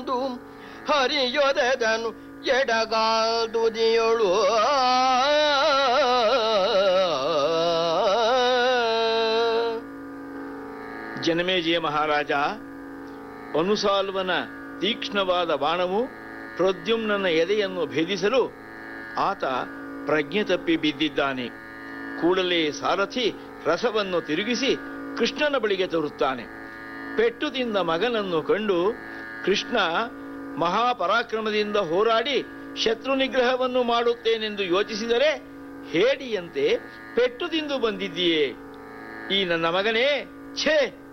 ಎಂದು ಹರಿಯೊದಗನು ಎಡಗಾಲ್ದುದಿಯೊಳು ಜನಮೇಜಯ ಮಹಾರಾಜ ಅನುಸಾಲ್ವನ ತೀಕ್ಷ್ಣವಾದ ಬಾಣವು ಪ್ರದ್ಯುಮ್ನನ ಎದೆಯನ್ನು ಭೇದಿಸಲು ಆತ ಪ್ರಜ್ಞೆ ತಪ್ಪಿ ಬಿದ್ದಿದ್ದಾನೆ ಕೂಡಲೇ ಸಾರಥಿ ರಸವನ್ನು ತಿರುಗಿಸಿ ಕೃಷ್ಣನ ಬಳಿಗೆ ತರುತ್ತಾನೆ ಪೆಟ್ಟು ತಿಂದ ಮಗನನ್ನು ಕಂಡು ಕೃಷ್ಣ ಮಹಾಪರಾಕ್ರಮದಿಂದ ಹೋರಾಡಿ ಶತ್ರು ನಿಗ್ರಹವನ್ನು ಮಾಡುತ್ತೇನೆಂದು ಯೋಚಿಸಿದರೆ ಹೇಡಿಯಂತೆ ಪೆಟ್ಟು ತಿಂದು ಬಂದಿದ್ದೀಯೇ ಈ ನನ್ನ ಮಗನೇ ಛೇ